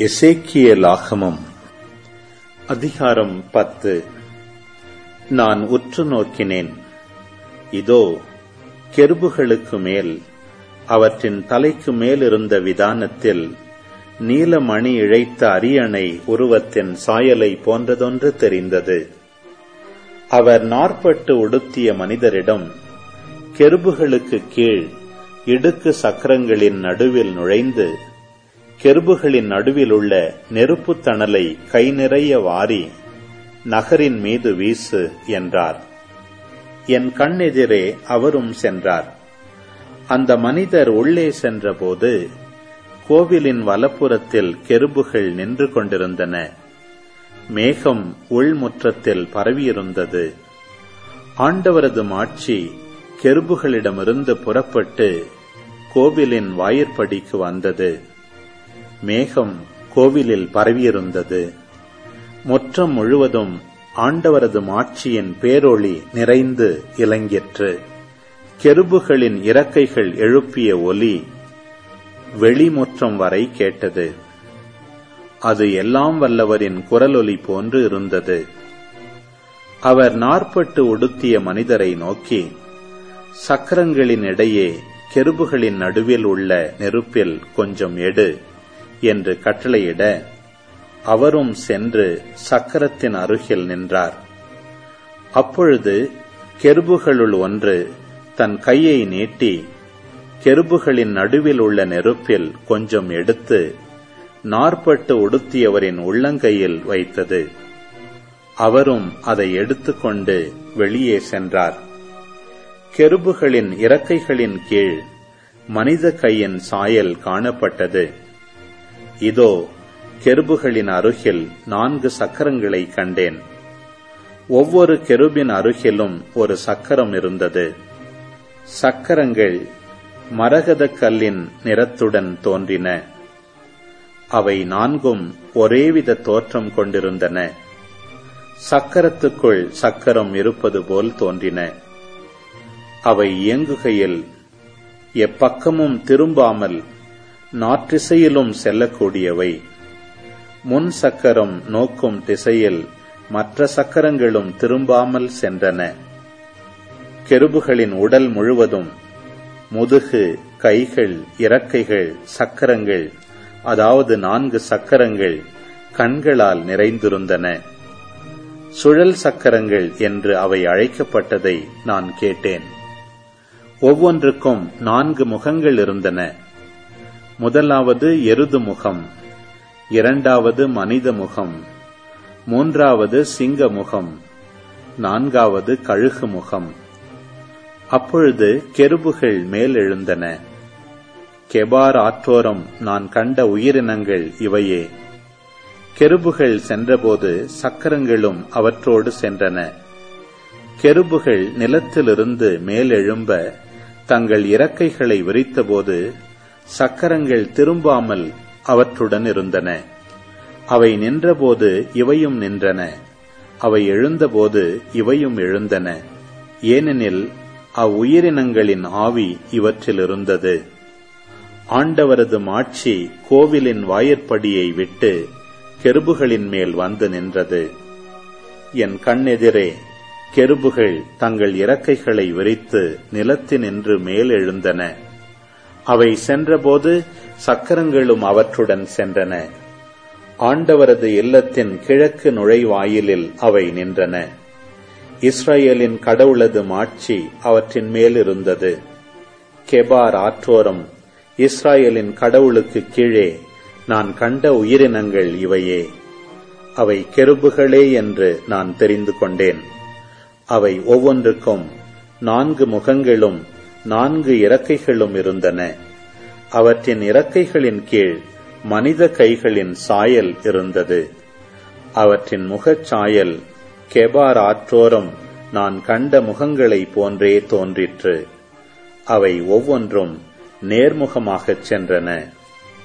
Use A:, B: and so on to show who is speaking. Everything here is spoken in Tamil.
A: எசேக்கியலாகமம் அதிகாரம் பத்து நான் உற்று நோக்கினேன் இதோ கெருபுகளுக்கு மேல் அவற்றின் தலைக்கு மேலிருந்த விதானத்தில் நீலமணி இழைத்த அரியணை உருவத்தின் சாயலை போன்றதொன்று தெரிந்தது அவர் நாற்பட்டு உடுத்திய மனிதரிடம் கெருபுகளுக்கு கீழ் இடுக்கு சக்கரங்களின் நடுவில் நுழைந்து கெருபுகளின் நடுவில் உள்ள நெருப்புத் தணலை கை நிறைய வாரி நகரின் மீது வீசு என்றார் என் கண்ணெதிரே அவரும் சென்றார் அந்த மனிதர் உள்ளே சென்றபோது கோவிலின் வலப்புறத்தில் கெருபுகள் நின்று கொண்டிருந்தன மேகம் உள்முற்றத்தில் பரவியிருந்தது ஆண்டவரது மாட்சி கெருபுகளிடமிருந்து புறப்பட்டு கோவிலின் வாயிற்படிக்கு வந்தது மேகம் கோவிலில் பரவியிருந்தது முற்றம் முழுவதும் ஆண்டவரது மாட்சியின் பேரொளி நிறைந்து இலங்கிற்று கெருபுகளின் இறக்கைகள் எழுப்பிய ஒலி வெளிமுற்றம் வரை கேட்டது அது எல்லாம் வல்லவரின் குரலொலி போன்று இருந்தது அவர் நாற்பட்டு உடுத்திய மனிதரை நோக்கி சக்கரங்களின் இடையே கெருபுகளின் நடுவில் உள்ள நெருப்பில் கொஞ்சம் எடு என்று கட்டளையிட அவரும் சென்று சக்கரத்தின் அருகில் நின்றார் அப்பொழுது கெருபுகளுள் ஒன்று தன் கையை நீட்டி கெருபுகளின் நடுவில் உள்ள நெருப்பில் கொஞ்சம் எடுத்து நாற்பட்டு உடுத்தியவரின் உள்ளங்கையில் வைத்தது அவரும் அதை எடுத்துக்கொண்டு வெளியே சென்றார் கெருபுகளின் இறக்கைகளின் கீழ் மனித கையின் சாயல் காணப்பட்டது இதோ கெருபுகளின் அருகில் நான்கு சக்கரங்களை கண்டேன் ஒவ்வொரு கெருபின் அருகிலும் ஒரு சக்கரம் இருந்தது சக்கரங்கள் மரகத கல்லின் நிறத்துடன் தோன்றின அவை நான்கும் ஒரேவித தோற்றம் கொண்டிருந்தன சக்கரத்துக்குள் சக்கரம் இருப்பது போல் தோன்றின அவை இயங்குகையில் எப்பக்கமும் திரும்பாமல் நாற்றிசையிலும் செல்லக்கூடியவை முன் சக்கரம் நோக்கும் திசையில் மற்ற சக்கரங்களும் திரும்பாமல் சென்றன கெருபுகளின் உடல் முழுவதும் முதுகு கைகள் இறக்கைகள் சக்கரங்கள் அதாவது நான்கு சக்கரங்கள் கண்களால் நிறைந்திருந்தன சுழல் சக்கரங்கள் என்று அவை அழைக்கப்பட்டதை நான் கேட்டேன் ஒவ்வொன்றுக்கும் நான்கு முகங்கள் இருந்தன முதலாவது எருது முகம் இரண்டாவது மனித முகம் மூன்றாவது சிங்க முகம் நான்காவது கழுகு முகம் அப்பொழுது கெருபுகள் மேலெழுந்தன கெபார் ஆற்றோரம் நான் கண்ட உயிரினங்கள் இவையே கெருபுகள் சென்றபோது சக்கரங்களும் அவற்றோடு சென்றன கெருபுகள் நிலத்திலிருந்து மேலெழும்ப தங்கள் இறக்கைகளை விரித்தபோது சக்கரங்கள் திரும்பாமல் அவற்றுடன் இருந்தன அவை நின்றபோது இவையும் நின்றன அவை எழுந்தபோது இவையும் எழுந்தன ஏனெனில் அவ்வுயிரினங்களின் ஆவி இவற்றில் இருந்தது ஆண்டவரது மாட்சி கோவிலின் வாயிற்படியை விட்டு கெருபுகளின் மேல் வந்து நின்றது என் கண்ணெதிரே கெருபுகள் தங்கள் இறக்கைகளை விரித்து நிலத்தினின்று மேலெழுந்தன அவை சென்றபோது சக்கரங்களும் அவற்றுடன் சென்றன ஆண்டவரது இல்லத்தின் கிழக்கு நுழைவாயிலில் அவை நின்றன இஸ்ரேலின் கடவுளது மாட்சி அவற்றின் மேல் இருந்தது கெபார் ஆற்றோரம் இஸ்ராயலின் கடவுளுக்கு கீழே நான் கண்ட உயிரினங்கள் இவையே அவை கெருபுகளே என்று நான் தெரிந்து கொண்டேன் அவை ஒவ்வொன்றுக்கும் நான்கு முகங்களும் நான்கு இறக்கைகளும் இருந்தன அவற்றின் இறக்கைகளின் கீழ் மனித கைகளின் சாயல் இருந்தது அவற்றின் முகச் சாயல் கெபார் ஆற்றோரம் நான் கண்ட முகங்களைப் போன்றே தோன்றிற்று அவை ஒவ்வொன்றும் நேர்முகமாகச் சென்றன